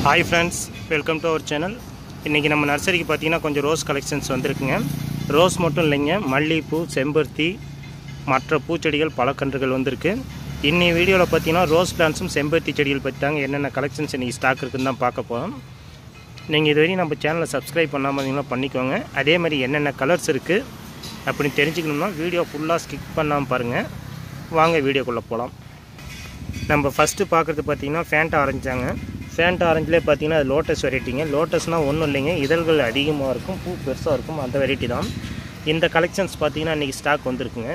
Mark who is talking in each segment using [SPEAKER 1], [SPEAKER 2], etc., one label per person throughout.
[SPEAKER 1] hi friends welcome to our channel இன்றைக்கி நம்ம நர்சரிக்கு பார்த்தீங்கன்னா கொஞ்சம் ரோஸ் கலெக்ஷன்ஸ் வந்திருக்குங்க ரோஸ் மட்டும் இல்லைங்க மல்லிகைப்பூ செம்பருத்தி மற்ற பூச்செடிகள் பழக்கன்றுகள் வந்திருக்கு இன்னி வீடியோவில் பார்த்தீங்கன்னா ரோஸ் பிளான்ஸும் செம்பருத்தி செடிகள் பற்றி தாங்க என்னென்ன கலெக்ஷன்ஸ் இன்றைக்கி ஸ்டாக் இருக்குன்னு தான் பார்க்க போகிறோம் நீங்கள் இதுவரையும் நம்ம சேனலை சப்ஸ்கிரைப் பண்ணாமல் இருந்தீங்கன்னா பண்ணிக்கோங்க அதே மாதிரி என்னென்ன கலர்ஸ் இருக்குது அப்படின்னு தெரிஞ்சுக்கணும்னா வீடியோ ஃபுல்லாக ஸ்கிப் பண்ணாமல் பாருங்கள் வாங்க வீடியோக்குள்ளே போகலாம் நம்ம ஃபஸ்ட்டு பார்க்குறது பார்த்தீங்கன்னா ஃபேண்ட் ஆரஞ்சாங்க ஃபேண்ட் ஆரஞ்சிலே பார்த்தீங்கன்னா அது லோட்டஸ் வெரைட்டிங்க லோட்டஸ்னால் ஒன்றும் இல்லைங்க இதழ்கள் அதிகமாக இருக்கும் பூ பெருசாக இருக்கும் அந்த வெரைட்டி தான் இந்த கலெக்ஷன்ஸ் பார்த்தீங்கன்னா இன்றைக்கி ஸ்டாக் வந்திருக்குங்க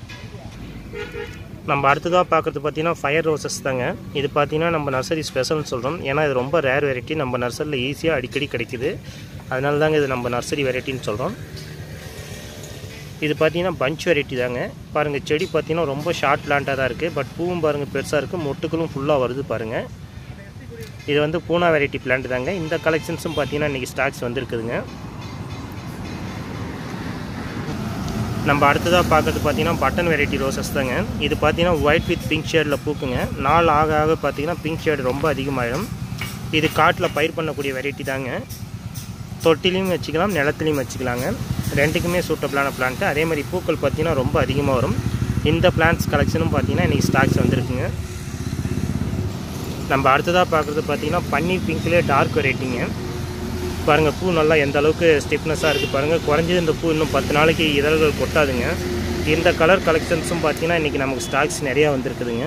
[SPEAKER 1] நம்ம அடுத்ததாக பார்க்குறது பார்த்தீங்கன்னா ஃபயர் ரோசஸ் தாங்க இது பார்த்தீங்கன்னா நம்ம நர்சரி ஸ்பெஷல்னு சொல்கிறோம் ஏன்னா இது ரொம்ப ரேர் வெரைட்டி நம்ம நர்சரியில் ஈஸியாக அடிக்கடி கிடைக்குது அதனால தாங்க இது நம்ம நர்சரி வெரைட்டின்னு சொல்கிறோம் இது பார்த்தீங்கன்னா பஞ்ச் வெரைட்டி தாங்க பாருங்கள் செடி பார்த்தீங்கன்னா ரொம்ப ஷார்ட் பிளான்ட்டாக தான் இருக்குது பட் பூவும் பாருங்கள் பெருசாக இருக்குது மொட்டுக்களும் ஃபுல்லாக வருது பாருங்கள் இது வந்து பூனா வெரைட்டி பிளான்ட் தாங்க இந்த கலெக்ஷன்ஸும் பார்த்தீங்கன்னா இன்றைக்கி ஸ்டாக்ஸ் வந்திருக்குதுங்க நம்ம அடுத்ததாக பார்க்குறது பார்த்தீங்கன்னா பட்டன் வெரைட்டி ரோசஸ் தாங்க இது பார்த்தீங்கன்னா ஒயிட் வித் பிங்க் ஷேடில் பூக்குங்க நாள் ஆக ஆக பார்த்தீங்கன்னா பிங்க் ஷேடு ரொம்ப அதிகமாகிடும் இது காட்டில் பயிர் பண்ணக்கூடிய வெரைட்டி தாங்க தொட்டிலையும் வச்சுக்கலாம் நிலத்துலையும் வச்சுக்கலாங்க ரெண்டுக்குமே சூட்டபிளான பிளான்ட்டு அதே மாதிரி பூக்கள் பார்த்தீங்கன்னா ரொம்ப அதிகமாக வரும் இந்த பிளான்ட்ஸ் கலெக்ஷனும் பார்த்தீங்கன்னா இன்றைக்கி ஸ்டாக்ஸ் வந்திருக்குங்க நம்ம அடுத்ததாக பார்க்குறது பார்த்தீங்கன்னா பன்னீர் பிங்க்லேயே டார்க் வெரைட்டிங்க பாருங்கள் பூ நல்லா எந்த அளவுக்கு ஸ்டிஃப்னஸாக இருக்குது பாருங்கள் குறைஞ்சது இந்த பூ இன்னும் பத்து நாளைக்கு இதழ்கள் கொட்டாதுங்க இந்த கலர் கலெக்ஷன்ஸும் பார்த்தீங்கன்னா இன்றைக்கி நமக்கு ஸ்டாக்ஸ் நிறையா வந்திருக்குதுங்க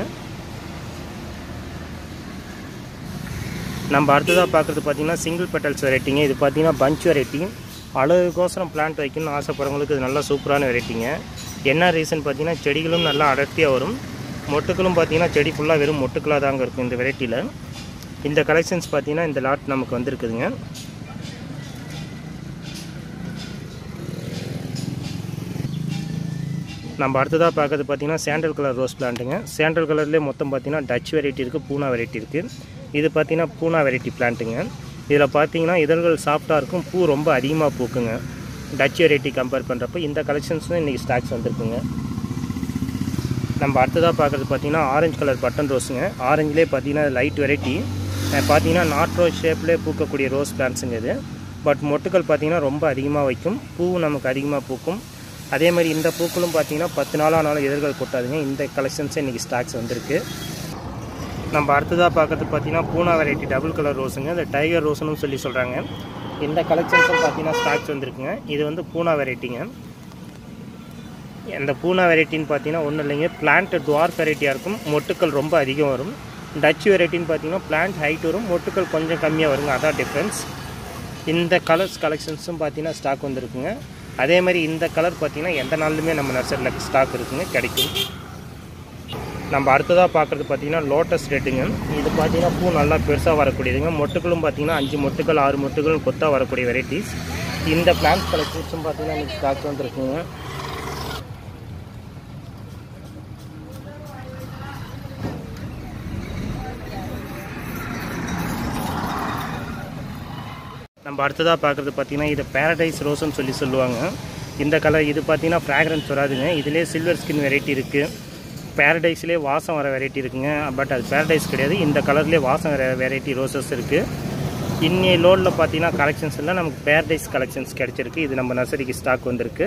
[SPEAKER 1] நம்ம அடுத்ததாக பார்க்குறது பார்த்தீங்கன்னா சிங்கிள் பெட்டல்ஸ் வெரைட்டிங்க இது பார்த்தீங்கன்னா பஞ்ச் வெரைட்டி அழகுக்கோசரம் பிளான்ட் வைக்கணும்னு ஆசைப்படுறவங்களுக்கு இது நல்லா சூப்பரான வெரைட்டிங்க என்ன ரீசன் பார்த்தீங்கன்னா செடிகளும் நல்லா அடர்த்தியாக வரும் மொட்டுக்களும் பார்த்தீங்கன்னா செடி ஃபுல்லாக வெறும் மொட்டுக்களாக தாங்க இருக்கும் இந்த வெரைட்டியில் இந்த கலெக்ஷன்ஸ் பார்த்தீங்கன்னா இந்த லாட் நமக்கு வந்திருக்குதுங்க நம்ம அடுத்ததாக பார்க்கறது பார்த்தீங்கன்னா சாண்டல் கலர் ரோஸ் பிளான்ட்டுங்க சாண்டல் கலர்லேயே மொத்தம் பார்த்தீங்கன்னா டச் வெரைட்டி இருக்குது பூனா வெரைட்டி இருக்குது இது பார்த்தீங்கன்னா பூனா வெரைட்டி பிளான்ட்டுங்க இதில் பார்த்தீங்கன்னா இதழ்கள் சாஃப்டாக இருக்கும் பூ ரொம்ப அதிகமாக பூக்குங்க டச் வெரைட்டி கம்பேர் பண்ணுறப்ப இந்த கலெக்ஷன்ஸும் இன்றைக்கி ஸ்டாக்ஸ் வந்திருக்குங்க நம்ம அடுத்ததாக பார்க்குறது பார்த்தீங்கன்னா ஆரஞ்சு கலர் பட்டன் ரோஸுங்க ஆரஞ்சிலே பார்த்தீங்கன்னா லைட் வெரைட்டி பார்த்தீங்கன்னா நாட் ரோஸ் ஷேப்லேயே பூக்கக்கூடிய ரோஸ் பிளான்ஸுங்க இது பட் மொட்டுக்கள் பார்த்தீங்கன்னா ரொம்ப அதிகமாக வைக்கும் பூ நமக்கு அதிகமாக பூக்கும் அதே மாதிரி இந்த பூக்களும் பார்த்தீங்கன்னா பத்து நாளானாலும் எதிர்கள் கொட்டாதுங்க இந்த கலெக்ஷன்ஸே இன்றைக்கி ஸ்டாக்ஸ் வந்திருக்கு நம்ம அடுத்ததாக பார்க்குறது பார்த்தீங்கன்னா பூனா வெரைட்டி டபுள் கலர் ரோஸுங்க இந்த டைகர் ரோஸ்னு சொல்லி சொல்கிறாங்க இந்த கலெக்ஷன்ஸும் பார்த்தீங்கன்னா ஸ்டாக்ஸ் வந்திருக்குங்க இது வந்து பூனா வெரைட்டிங்க இந்த பூனா வெரைட்டின்னு பார்த்தீங்கன்னா ஒன்றும் இல்லைங்க பிளான்ட் டுவார்க் வெரைட்டியாக இருக்கும் மொட்டுக்கள் ரொம்ப அதிகம் வரும் டச் வெரைட்டின்னு பார்த்தீங்கன்னா பிளான்ட் ஹைட் வரும் மொட்டுக்கள் கொஞ்சம் கம்மியாக வருங்க அதான் டிஃப்ரென்ஸ் இந்த கலர்ஸ் கலெக்ஷன்ஸும் பார்த்தீங்கன்னா ஸ்டாக் வந்திருக்குங்க அதே மாதிரி இந்த கலர் பார்த்தீங்கன்னா எந்த நாள்லையுமே நம்ம நர்சரியில் ஸ்டாக் இருக்குங்க கிடைக்கும் நம்ம அடுத்ததாக பார்க்குறது பார்த்தீங்கன்னா லோட்டஸ் ரெட்டுங்க இது பார்த்தீங்கன்னா பூ நல்லா பெருசாக வரக்கூடியதுங்க மொட்டுக்களும் பார்த்தீங்கன்னா அஞ்சு மொட்டுக்கள் ஆறு மொட்டுக்கள் கொத்தாக வரக்கூடிய வெரைட்டிஸ் இந்த பிளான்ட் கலெக்ஷன்ஸும் பார்த்தீங்கன்னா இன்றைக்கி ஸ்டாக் வந்துருக்குங்க நம்ம அடுத்ததாக பார்க்குறது பார்த்தீங்கன்னா இது பேரடைஸ் ரோஸ்ன்னு சொல்லி சொல்லுவாங்க இந்த கலர் இது பார்த்தீங்கன்னா ஃப்ராக்ரன்ஸ் வராதுங்க இதிலே சில்வர் ஸ்கின் வெரைட்டி இருக்குது பேரடைஸ்லேயே வாசம் வர வெரைட்டி இருக்குங்க பட் அது பேரடைஸ் கிடையாது இந்த கலர்லேயே வாசம் வர வெரைட்டி ரோசஸ் இருக்குது இன்னைய லோடில் பார்த்தீங்கன்னா கலெக்ஷன்ஸ் எல்லாம் நமக்கு பேரடைஸ் கலெக்ஷன்ஸ் கிடச்சிருக்கு இது நம்ம நர்சரிக்கு ஸ்டாக் வந்திருக்கு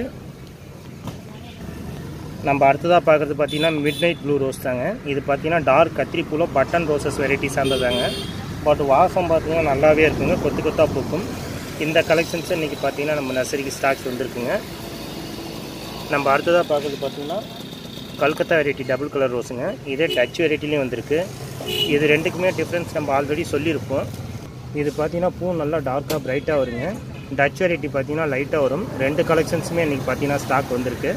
[SPEAKER 1] நம்ம அடுத்ததாக பார்க்குறது பார்த்தீங்கன்னா மிட் நைட் ப்ளூ ரோஸ் தாங்க இது பார்த்தீங்கன்னா டார்க் கத்திரிப்பூவில் பட்டன் ரோசஸ் வெரைட்டி சார்ந்ததாங்க பட் வாசம் பார்த்தீங்கன்னா நல்லாவே இருக்குங்க கொத்து கொத்தாக பூக்கும் இந்த கலெக்ஷன்ஸ் இன்றைக்கி பார்த்தீங்கன்னா நம்ம நர்சரிக்கு ஸ்டாக்ஸ் வந்திருக்குங்க நம்ம அடுத்ததாக பார்க்குறது பார்த்தீங்கன்னா கல்கத்தா வெரைட்டி டபுள் கலர் ரோஸுங்க இதே டச் வெரைட்டிலையும் வந்திருக்கு இது ரெண்டுக்குமே டிஃப்ரென்ஸ் நம்ம ஆல்ரெடி சொல்லியிருப்போம் இது பார்த்தீங்கன்னா பூ நல்லா டார்க்காக பிரைட்டாக வருங்க டச் வெரைட்டி பார்த்தீங்கன்னா லைட்டாக வரும் ரெண்டு கலெக்ஷன்ஸுமே இன்றைக்கி பார்த்தீங்கன்னா ஸ்டாக் வந்திருக்கு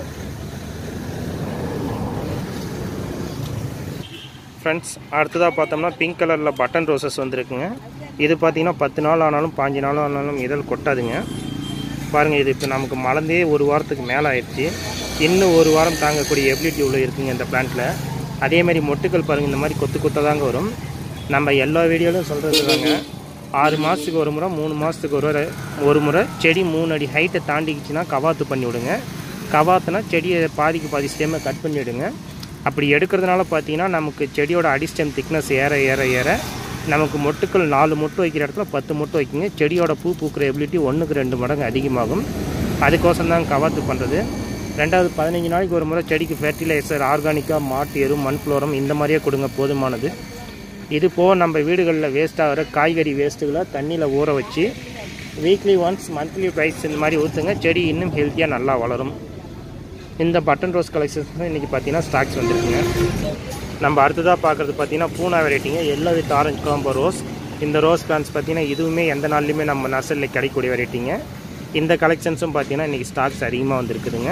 [SPEAKER 1] ஃப்ரெண்ட்ஸ் அடுத்ததாக பார்த்தோம்னா பிங்க் கலரில் பட்டன் ரோசஸ் வந்திருக்குங்க இது பார்த்தீங்கன்னா பத்து நாள் ஆனாலும் பாஞ்சு நாள் ஆனாலும் இதழ் கொட்டாதுங்க பாருங்கள் இது இப்போ நமக்கு மலர்ந்தே ஒரு வாரத்துக்கு மேலே ஆயிடுச்சு இன்னும் ஒரு வாரம் தாங்கக்கூடிய எபிலிட்டி உள்ள இருக்குங்க இந்த பிளான்ட்டில் அதே மாதிரி மொட்டுக்கள் பாருங்கள் இந்த மாதிரி கொத்து கொத்த தாங்க வரும் நம்ம எல்லா வீடியோலையும் சொல்கிறது தாங்க ஆறு மாதத்துக்கு ஒரு முறை மூணு மாதத்துக்கு ஒரு முறை ஒரு முறை செடி மூணு அடி ஹைட்டை தாண்டிக்கிச்சுன்னா கவாத்து பண்ணி விடுங்க கவாத்துனா செடியை பாதிக்கு பாதி ஸ்டெம்மை கட் பண்ணி விடுங்க அப்படி எடுக்கிறதுனால பார்த்தீங்கன்னா நமக்கு செடியோட அடி ஸ்டெம் திக்னஸ் ஏற ஏற ஏற நமக்கு மொட்டுக்கள் நாலு மொட்டு வைக்கிற இடத்துல பத்து மொட்டு வைக்குங்க செடியோட பூ பூக்கிற எபிலிட்டி ஒன்றுக்கு ரெண்டு மடங்கு அதிகமாகும் அதுக்கோசம் தான் கவாத்து பண்ணுறது ரெண்டாவது பதினஞ்சு நாளைக்கு ஒரு முறை செடிக்கு ஃபெர்டிலைசர் ஆர்கானிக்காக மாட்டு எரு மண் குளோரம் இந்த மாதிரியே கொடுங்க போதுமானது இது போக நம்ம வீடுகளில் வேஸ்ட் ஆகிற காய்கறி வேஸ்ட்டுகளை தண்ணியில் ஊற வச்சு வீக்லி ஒன்ஸ் மந்த்லி ப்ரைஸ் இந்த மாதிரி ஊற்றுங்க செடி இன்னும் ஹெல்த்தியாக நல்லா வளரும் இந்த பட்டன் ரோஸ் கலெக்ஷன்ஸ் இன்றைக்கி பார்த்தீங்கன்னா ஸ்டாக்ஸ் வந்துருக்குங்க நம்ம அடுத்ததாக பார்க்குறது பார்த்தீங்கன்னா பூனா வெரைட்டிங்க yellow with orange combo rose இந்த ரோஸ் பிளான்ஸ் பார்த்தீங்கன்னா இதுவுமே எந்த நாள்லையுமே நம்ம நர்சரியில் கிடைக்கக்கூடிய வெரைட்டிங்க இந்த கலெக்ஷன்ஸும் பார்த்தீங்கன்னா இன்றைக்கி ஸ்டாக்ஸ் அதிகமாக வந்திருக்குதுங்க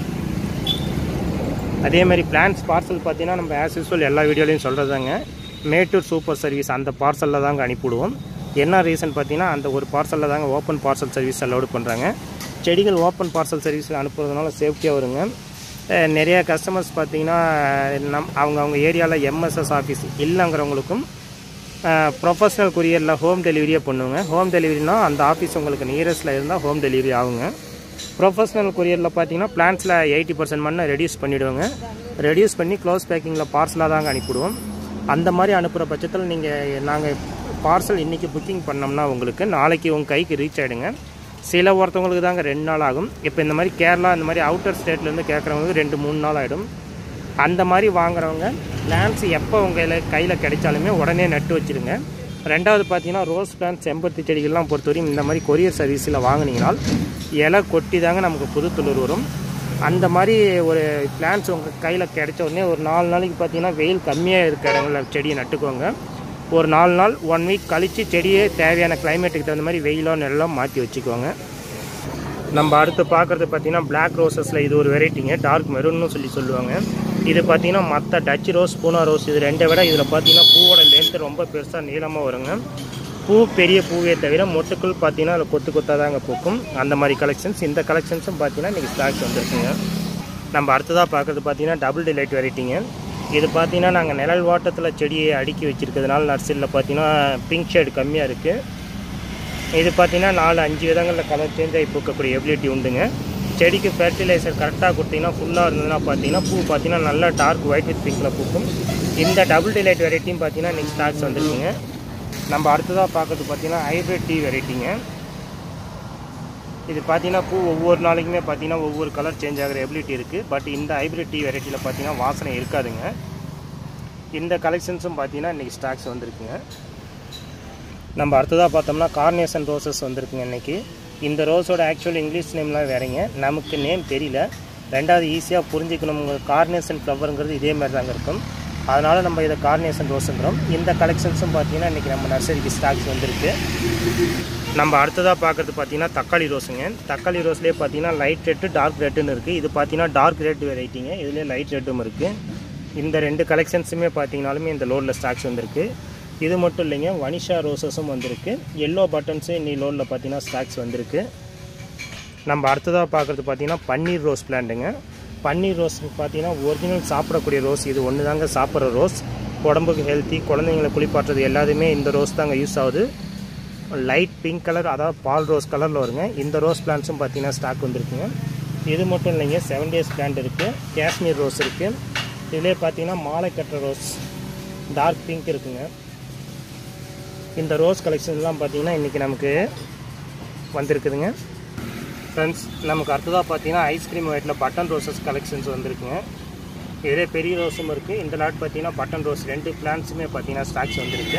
[SPEAKER 1] அதே மாதிரி பிளான்ஸ் பார்சல் பார்த்தீங்கன்னா நம்ம ஆஸ் யூஸ்வல் எல்லா வீடியோலையும் சொல்கிறதாங்க மேட்டூர் சூப்பர் சர்வீஸ் அந்த பார்சலில் தாங்க அனுப்பிவிடுவோம் என்ன ரீசன் பார்த்தீங்கன்னா அந்த ஒரு பார்சலில் தாங்க ஓப்பன் பார்சல் சர்வீஸ் அலோடு பண்ணுறாங்க செடிகள் ஓப்பன் பார்சல் சர்வீஸில் அனுப்புறதுனால சேஃப்டியாக வருங்க அஹ் நிறைய கஸ்டமர்ஸ் பார்த்தீங்கன்னா நம் அவங்க அவங்க ஏரியாவில் எம்எஸ்எஸ் ஆஃபீஸ் இல்லைங்கிறவங்களுக்கும் ப்ரொஃபஷ்னல் கொரியரில் ஹோம் டெலிவரியே பண்ணுவோங்க ஹோம் டெலிவரினா அந்த ஆஃபீஸ் உங்களுக்கு நியரஸ்ட்டில் இருந்தால் ஹோம் டெலிவரி ஆகுங்க ப்ரொஃபஷ்னல் கொரியரில் பார்த்தீங்கன்னா பிளான்ஸில் எயிட்டி பர்சன்ட் மண்ணை ரெடியூஸ் பண்ணிவிடுவோங்க ரெடியூஸ் பண்ணி க்ளோஸ் பேக்கிங்கில் பார்சலாக தாங்க அனுப்பிவிடுவோம் அந்த மாதிரி அனுப்புகிற பட்சத்தில் நீங்கள் நாங்கள் பார்சல் இன்றைக்கி புக்கிங் பண்ணோம்னா உங்களுக்கு நாளைக்கு உங்கள் கைக்கு ரீச் ஆகிடுங்க சில ஒருத்தவங்களுக்கு தாங்க ரெண்டு நாள் ஆகும் இப்போ இந்த மாதிரி கேரளா இந்த மாதிரி அவுட்டர் ஸ்டேட்லேருந்து கேட்குறவங்களுக்கு ரெண்டு மூணு நாள் ஆகிடும் அந்த மாதிரி வாங்குறவங்க பிளான்ஸ் எப்போ உங்கள் கையில் கிடைச்சாலுமே உடனே நட்டு வச்சுருங்க ரெண்டாவது பார்த்தீங்கன்னா ரோஸ் பிளான்ட் செம்பருத்தி செடிகள்லாம் பொறுத்தவரையும் இந்த மாதிரி கொரியர் சர்வீஸில் வாங்கினீங்கனால் இலை கொட்டி தாங்க நமக்கு புது துளிர் வரும் அந்த மாதிரி ஒரு பிளான்ஸ் உங்கள் கையில் கிடைச்ச உடனே ஒரு நாலு நாளைக்கு பார்த்தீங்கன்னா வெயில் கம்மியாக இருக்க இடங்களில் செடியை நட்டுக்கோங்க ஒரு நாலு நாள் ஒன் வீக் கழித்து செடியே தேவையான கிளைமேட்டுக்கு தகுந்த மாதிரி வெயிலோ நெல்லோ மாற்றி வச்சுக்கோங்க நம்ம அடுத்து பார்க்குறது பார்த்தீங்கன்னா பிளாக் ரோசஸில் இது ஒரு வெரைட்டிங்க டார்க் மெரூன்னு சொல்லி சொல்லுவாங்க இது பார்த்தீங்கன்னா மற்ற டச் ரோஸ் பூனா ரோஸ் இது ரெண்டை விட இதில் பார்த்தீங்கன்னா பூவோட லென்த் ரொம்ப பெருசாக நீளமாக வருங்க பூ பெரிய பூவே தவிர மொட்டுக்கள் பார்த்தீங்கன்னா அதில் கொத்து கொத்தாக தாங்க பூக்கும் அந்த மாதிரி கலெக்ஷன்ஸ் இந்த கலெக்ஷன்ஸும் பார்த்தீங்கன்னா இன்றைக்கி ஸ்டாக்ஸ் வந்துருக்குங்க நம்ம அடுத்ததாக பார்க்குறது பார்த்தீங்கன்னா டபுள் டிலைட் வெரைட்டிங்க இது பார்த்தீங்கன்னா நாங்கள் நிழல் வாட்டத்தில் செடியை அடுக்கி வச்சுருக்கிறதுனால நர்சரியில் பார்த்தீங்கன்னா பிங்க் ஷேடு கம்மியாக இருக்குது இது பார்த்தீங்கன்னா நாலு அஞ்சு விதங்களில் கலர் சேஞ்ச் ஆகி பூக்கக்கூடிய எபிலிட்டி உண்டுங்க செடிக்கு ஃபெர்டிலைசர் கரெக்டாக கொடுத்தீங்கன்னா ஃபுல்லாக இருந்ததுன்னா பார்த்தீங்கன்னா பூ பார்த்தீங்கன்னா நல்லா டார்க் ஒயிட் வித் பிங்கில் பூக்கும் இந்த டபுள் டிலைட் வெரைட்டியும் பார்த்தீங்கன்னா இன்றைக்கி ஸ்டாக்ஸ் வந்துருக்குங்க நம்ம அடுத்ததாக பார்க்கறது பார்த்தீங்கன்னா ஹைப்ரிட் டீ வெரைட்டிங்க இது பார்த்தீங்கன்னா பூ ஒவ்வொரு நாளைக்குமே பார்த்தீங்கன்னா ஒவ்வொரு கலர் சேஞ்ச் ஆகிற எபிலிட்டி இருக்குது பட் இந்த ஹைப்ரிட் டீ வெரைட்டியில் பார்த்தீங்கன்னா வாசனை இருக்காதுங்க இந்த கலெக்ஷன்ஸும் பார்த்தீங்கன்னா இன்றைக்கி ஸ்டாக்ஸ் வந்திருக்குங்க நம்ம அடுத்ததாக பார்த்தோம்னா கார்னேஷன் ரோசஸ் வந்திருக்குங்க இன்றைக்கி இந்த ரோஸோட ஆக்சுவல் இங்கிலீஷ் நேம்லாம் வேறங்க நமக்கு நேம் தெரியல ரெண்டாவது ஈஸியாக புரிஞ்சுக்கணும் கார்னேஷன் ஃப்ளவருங்கிறது இதே மாதிரி தாங்க இருக்கும் அதனால் நம்ம இதை கார்னேஷன் ரோஸுங்கிறோம் இந்த கலெக்ஷன்ஸும் பார்த்தீங்கன்னா இன்றைக்கி நம்ம நர்சரிக்கு ஸ்டாக்ஸ் வந்திருக்கு நம்ம அடுத்ததாக பார்க்குறது பார்த்தீங்கன்னா தக்காளி ரோஸுங்க தக்காளி ரோஸ்லேயே பார்த்தீங்கன்னா லைட் ரெட்டு டார்க் ரெட்டுன்னு இருக்குது இது பார்த்தீங்கன்னா டார்க் ரெட் வெரைட்டிங்க இதுலேயே லைட் ரெட்டும் இருக்குது இந்த ரெண்டு கலெக்ஷன்ஸுமே பார்த்தீங்கனாலுமே இந்த லோடில் ஸ்டாக்ஸ் வந்திருக்கு இது மட்டும் இல்லைங்க வனிஷா ரோசஸும் வந்திருக்கு எல்லோ பட்டன்ஸும் இன்னி லோடில் பார்த்தீங்கன்னா ஸ்டாக்ஸ் வந்திருக்கு நம்ம அடுத்ததாக பார்க்குறது பார்த்தீங்கன்னா பன்னீர் ரோஸ் பிளான்ட்டுங்க பன்னீர் ரோஸ் பார்த்தீங்கன்னா ஒரிஜினல் சாப்பிடக்கூடிய ரோஸ் இது ஒன்று தாங்க சாப்பிட்ற ரோஸ் உடம்புக்கு ஹெல்த்தி குழந்தைங்களை குளிப்பாட்டுறது எல்லாத்துமே இந்த ரோஸ் தாங்க யூஸ் ஆகுது லைட் பிங்க் கலர் அதாவது பால் ரோஸ் கலரில் வருங்க இந்த ரோஸ் பிளான்ட்ஸும் பார்த்தீங்கன்னா ஸ்டாக் வந்திருக்குங்க இது மட்டும் இல்லைங்க செவன் டேஸ் பிளான்ட் இருக்குது காஷ்மீர் ரோஸ் இருக்குது இதிலே பார்த்தீங்கன்னா மாலை கட்டுற ரோஸ் டார்க் பிங்க் இருக்குங்க இந்த ரோஸ் கலெக்ஷன்லாம் பார்த்தீங்கன்னா இன்றைக்கி நமக்கு வந்திருக்குதுங்க ஃப்ரெண்ட்ஸ் நமக்கு அடுத்ததாக பார்த்தீங்கன்னா ஐஸ்கிரீம் ஒயிட்டில் பட்டன் ரோசஸ் கலெக்ஷன்ஸ் வந்திருக்குங்க இதே பெரிய ரோஸும் இருக்குது இந்த லாட் பார்த்தீங்கன்னா பட்டன் ரோஸ் ரெண்டு பிளான்ஸுமே பார்த்தீங்கன்னா ஸ்டாக்ஸ் வந்திருக்கு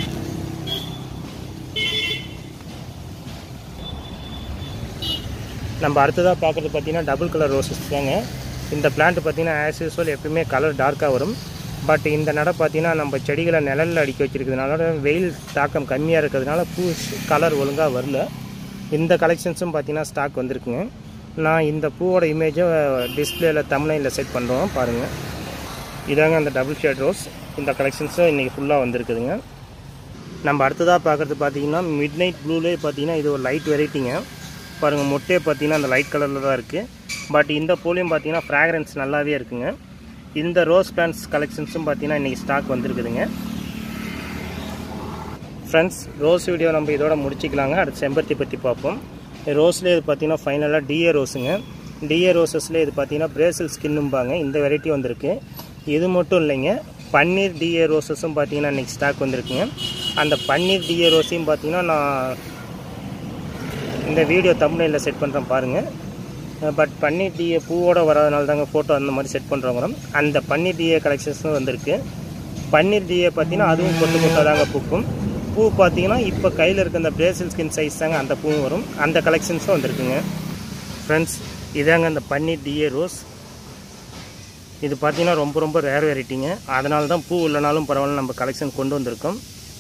[SPEAKER 1] நம்ம அடுத்ததாக பார்க்குறது பார்த்தீங்கன்னா டபுள் கலர் ரோசஸ் தாங்க இந்த பிளான்ட் பார்த்தீங்கன்னா ஆஸ் யூஸ்வல் எப்பயுமே கலர் டார்க்காக வரும் பட் இந்த நடை பார்த்தீங்கன்னா நம்ம செடிகளை நிழலில் அடிக்க வச்சிருக்கிறதுனால வெயில் தாக்கம் கம்மியாக இருக்கிறதுனால பூ கலர் ஒழுங்காக வரல இந்த கலெக்ஷன்ஸும் பார்த்தீங்கன்னா ஸ்டாக் வந்திருக்குங்க நான் இந்த பூவோட இமேஜை டிஸ்பிளேயில் தமிழ்லைனில் செட் பண்ணுறோம் பாருங்கள் இதாங்க அந்த டபுள் ஷேட் ரோஸ் இந்த கலெக்ஷன்ஸும் இன்றைக்கி ஃபுல்லாக வந்திருக்குதுங்க நம்ம அடுத்ததாக பார்க்குறது பார்த்தீங்கன்னா மிட் நைட் ப்ளூலேயே பார்த்தீங்கன்னா இது ஒரு லைட் வெரைட்டிங்க பாருங்கள் மொட்டையை பார்த்தீங்கன்னா அந்த லைட் கலரில் தான் இருக்குது பட் இந்த பூலையும் பார்த்தீங்கன்னா ஃப்ராக்ரன்ஸ் நல்லாவே இருக்குங்க இந்த ரோஸ் பிளான்ஸ் கலெக்ஷன்ஸும் பார்த்தீங்கன்னா இன்றைக்கி ஸ்டாக் வந்திருக்குதுங்க ஃப்ரெண்ட்ஸ் ரோஸ் வீடியோ நம்ம இதோட முடிச்சிக்கலாங்க அடுத்து செம்பருத்தி பற்றி பார்ப்போம் ரோஸ்லேயே இது பார்த்தீங்கன்னா ஃபைனலாக டிஏ ரோஸுங்க டிஏ ரோசஸ்லேயே இது பார்த்தீங்கன்னா பிரேசில் ஸ்கின்னும்பாங்க இந்த வெரைட்டி வந்திருக்கு இது மட்டும் இல்லைங்க பன்னீர் டிஏ ரோசஸும் பார்த்தீங்கன்னா இன்றைக்கி ஸ்டாக் வந்திருக்குங்க அந்த பன்னீர் டிஏ ரோஸையும் பார்த்தீங்கன்னா நான் இந்த வீடியோ தமிழில் செட் பண்ணுறேன் பாருங்கள் பட் பன்னீர் டிஏ பூவோட வராதனால தாங்க ஃபோட்டோ அந்த மாதிரி செட் பண்ணுறோங்கிறோம் அந்த பன்னீர் டிஏ கலெக்ஷன்ஸும் வந்திருக்கு பன்னீர் டிஏ பார்த்தீங்கன்னா அதுவும் கொட்டு கொட்டாக தாங்க பூக்கும் பூ பார்த்தீங்கன்னா இப்போ கையில் இருக்க அந்த பிரேசில் ஸ்கின் சைஸ் தாங்க அந்த பூவும் வரும் அந்த கலெக்ஷன்ஸும் வந்திருக்குங்க ஃப்ரெண்ட்ஸ் இதாங்க அந்த பன்னீர் டிஏ ரோஸ் இது பார்த்தீங்கன்னா ரொம்ப ரொம்ப ரேர் வெரைட்டிங்க அதனால தான் பூ இல்லைனாலும் பரவாயில்ல நம்ம கலெக்ஷன் கொண்டு வந்திருக்கோம்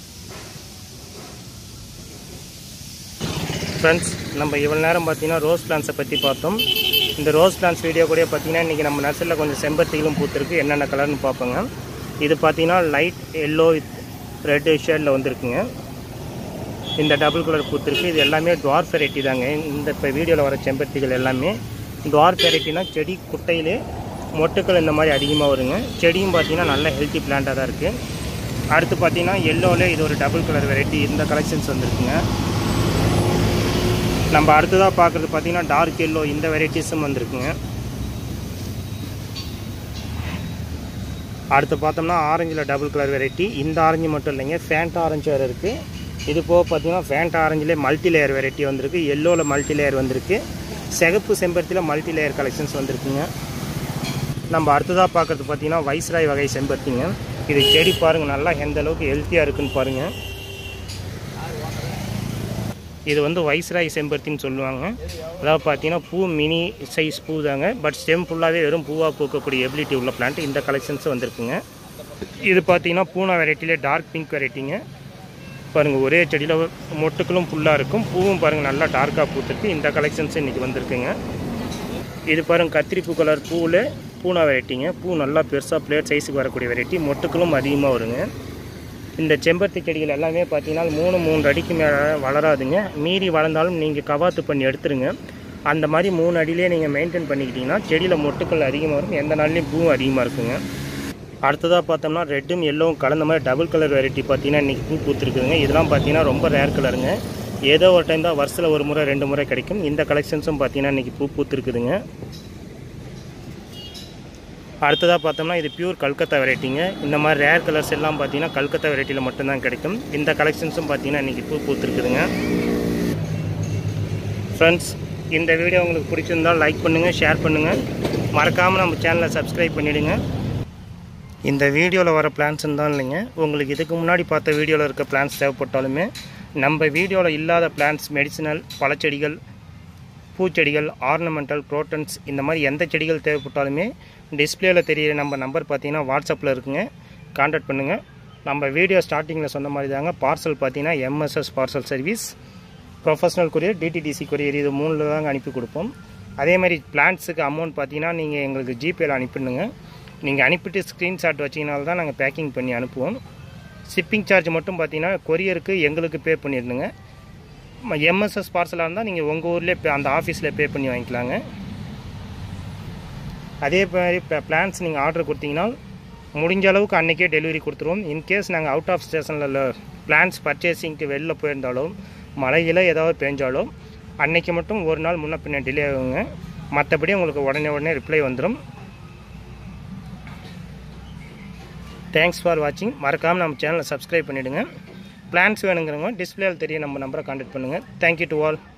[SPEAKER 1] ஃப்ரெண்ட்ஸ் நம்ம இவ்வளோ நேரம் பார்த்தீங்கன்னா ரோஸ் பிளான்ஸை பற்றி பார்த்தோம் இந்த ரோஸ் பிளான்ஸ் வீடியோ கூட பார்த்தீங்கன்னா இன்றைக்கி நம்ம நர்சரியில் கொஞ்சம் செம்பருத்திகளும் பூத்திருக்கு என்னென்ன கலர்னு பார்ப்போங்க இது பார்த்தீங்கன்னா லைட் எல்லோ வித் ரெட் ஷேடில் வந்திருக்குங்க இந்த டபுள் கலர் பூத்திருக்கு இது எல்லாமே டுவார்ஃப் வெரைட்டி தாங்க இந்த இப்போ வீடியோவில் வர செம்பருத்திகள் எல்லாமே டுவார்ஃப் வெரைட்டினா செடி குட்டையிலே மொட்டுக்கள் இந்த மாதிரி அதிகமாக வருங்க செடியும் பார்த்தீங்கன்னா நல்ல ஹெல்த்தி பிளான்ட்டாக தான் இருக்குது அடுத்து பார்த்தீங்கன்னா எல்லோவில் இது ஒரு டபுள் கலர் வெரைட்டி இந்த கலெக்ஷன்ஸ் வந்திருக்குங்க நம்ம அடுத்ததாக பார்க்குறது பார்த்தீங்கன்னா டார்க் எல்லோ இந்த வெரைட்டிஸும் வந்திருக்குங்க அடுத்து பார்த்தோம்னா ஆரஞ்சில் டபுள் கலர் வெரைட்டி இந்த ஆரஞ்சு மட்டும் இல்லைங்க ஃபேண்ட் ஆரஞ்சு வேறு இருக்குது இது போக பார்த்தீங்கன்னா ஃபேண்ட் ஆரஞ்சிலே மல்டி லேயர் வெரைட்டி வந்திருக்கு எல்லோவில் மல்டி லேயர் வந்திருக்கு சிகப்பு செம்பருத்தியில் மல்டி லேயர் கலெக்ஷன்ஸ் வந்திருக்குங்க நம்ம அடுத்ததாக பார்க்குறது பார்த்தீங்கன்னா வைஸ்ராய் வகை செம்பருத்திங்க இது செடி பாருங்கள் நல்லா எந்த அளவுக்கு ஹெல்த்தியாக இருக்குன்னு பாருங்கள் இது வந்து வைஸ்ராய் செம்பருத்தின்னு சொல்லுவாங்க அதாவது பார்த்தீங்கன்னா பூ மினி சைஸ் பூ தாங்க பட் ஸ்டெம் ஃபுல்லாகவே வெறும் பூவாக பூக்கக்கூடிய எபிலிட்டி உள்ள பிளான்ட் இந்த கலெக்ஷன்ஸ் வந்திருக்குங்க இது பார்த்தீங்கன்னா பூனா வெரைட்டிலே டார்க் பிங்க் வெரைட்டிங்க பாருங்கள் ஒரே செடியில் மொட்டுக்களும் ஃபுல்லாக இருக்கும் பூவும் பாருங்கள் நல்லா டார்க்காக பூத்துருக்கு இந்த கலெக்ஷன்ஸ் இன்றைக்கி வந்திருக்குங்க இது பாருங்கள் கத்திரிப்பூ கலர் பூவில் பூனா வெரைட்டிங்க பூ நல்லா பெருசாக பிளேட் சைஸுக்கு வரக்கூடிய வெரைட்டி மொட்டுக்களும் அதிகமாக வருங்க இந்த செம்பருத்தி செடிகள் எல்லாமே பார்த்தீங்கன்னா மூணு மூணு அடிக்கு மேலே வளராதுங்க மீறி வளர்ந்தாலும் நீங்கள் கவாத்து பண்ணி எடுத்துருங்க அந்த மாதிரி மூணு அடியிலே நீங்கள் மெயின்டைன் பண்ணிக்கிட்டிங்கன்னா செடியில் மொட்டுக்கள் அதிகமாக இருக்கும் எந்த நாள்லேயும் பூவும் அதிகமாக இருக்குங்க அடுத்ததாக பார்த்தோம்னா ரெட்டும் எல்லோவும் கலந்த மாதிரி டபுள் கலர் வெரைட்டி பார்த்தீங்கன்னா இன்றைக்கி பூ பூத்துருக்குதுங்க இதெல்லாம் பார்த்தீங்கன்னா ரொம்ப ரேர் கலருங்க ஏதோ ஒரு டைம் தான் வருஷத்தில் ஒரு முறை ரெண்டு முறை கிடைக்கும் இந்த கலெக்ஷன்ஸும் பார்த்தீங்கன்னா இன்றைக்கி பூ பூத்துருக்குதுங்க அடுத்ததாக பார்த்தோம்னா இது பியூர் கல்கத்தா வெரைட்டிங்க இந்த மாதிரி ரேர் கலர்ஸ் எல்லாம் பார்த்தீங்கன்னா கல்கத்தா வெரைட்டியில் மட்டும்தான் கிடைக்கும் இந்த கலெக்ஷன்ஸும் பார்த்தீங்கன்னா இன்றைக்கி பூ பூத்துருக்குதுங்க ஃப்ரெண்ட்ஸ் இந்த வீடியோ உங்களுக்கு பிடிச்சிருந்தால் லைக் பண்ணுங்கள் ஷேர் பண்ணுங்கள் மறக்காமல் நம்ம சேனலை சப்ஸ்கிரைப் பண்ணிவிடுங்க இந்த வீடியோவில் வர பிளான்ஸ் தான் இல்லைங்க உங்களுக்கு இதுக்கு முன்னாடி பார்த்த வீடியோவில் இருக்க பிளான்ஸ் தேவைப்பட்டாலுமே நம்ம வீடியோவில் இல்லாத பிளான்ஸ் மெடிசினல் பழச்செடிகள் பூச்செடிகள் ஆர்னமெண்டல் க்ரோட்டன்ஸ் இந்த மாதிரி எந்த செடிகள் தேவைப்பட்டாலுமே டிஸ்பிளேயில் தெரியிற நம்ம நம்பர் பார்த்தீங்கன்னா வாட்ஸ்அப்பில் இருக்குங்க காண்டாக்ட் பண்ணுங்கள் நம்ம வீடியோ ஸ்டார்டிங்கில் சொன்ன மாதிரி தாங்க பார்சல் பார்த்தீங்கன்னா M S S parcel service professional courier D T D C courier இது மூணில் தாங்க அனுப்பி கொடுப்போம் அதே மாதிரி பிளான்ஸுக்கு அமௌண்ட் பார்த்தீங்கன்னா நீங்கள் எங்களுக்கு ஜிபேயில் அனுப்பிடுங்க நீங்கள் அனுப்பிட்டு ஸ்க்ரீன்ஷாட் வச்சிங்கனால தான் நாங்கள் பேக்கிங் பண்ணி அனுப்புவோம் ஷிப்பிங் சார்ஜ் மட்டும் பார்த்தீங்கன்னா கொரியருக்கு எங்களுக்கு பே பண்ணிடுங்க எம்எஸ்எஸ் பார்சலாக இருந்தால் நீங்கள் உங்கள் ஊர்லேயே பே அந்த ஆஃபீஸில் பே பண்ணி வாங்கிக்கலாங்க அதே மாதிரி இப்போ பிளான்ஸ் நீங்கள் ஆர்டர் கொடுத்தீங்கன்னா முடிஞ்ச அளவுக்கு அன்றைக்கே டெலிவரி கொடுத்துருவோம் இன்கேஸ் நாங்கள் அவுட் ஆஃப் ஸ்டேஷனில் பிளான்ஸ் பர்ச்சேசிங்க்கு வெளில போயிருந்தாலும் மழையில் ஏதாவது பெஞ்சாலோ அன்னைக்கு மட்டும் ஒரு நாள் முன்ன பின்ன டிலே ஆகுங்க மற்றபடி உங்களுக்கு உடனே உடனே ரிப்ளை வந்துடும் தேங்க்ஸ் ஃபார் வாட்சிங் மறக்காமல் நம்ம சேனலை சப்ஸ்கிரைப் பண்ணிவிடுங்க பிளான்ஸ் வேணுங்கிறவங்க டிஸ்பிளேயில் தெரிய நம்ம நம்பரை காண்டாக்ட் பண்ணுங்கள் தேங்க்யூ டு ஆல்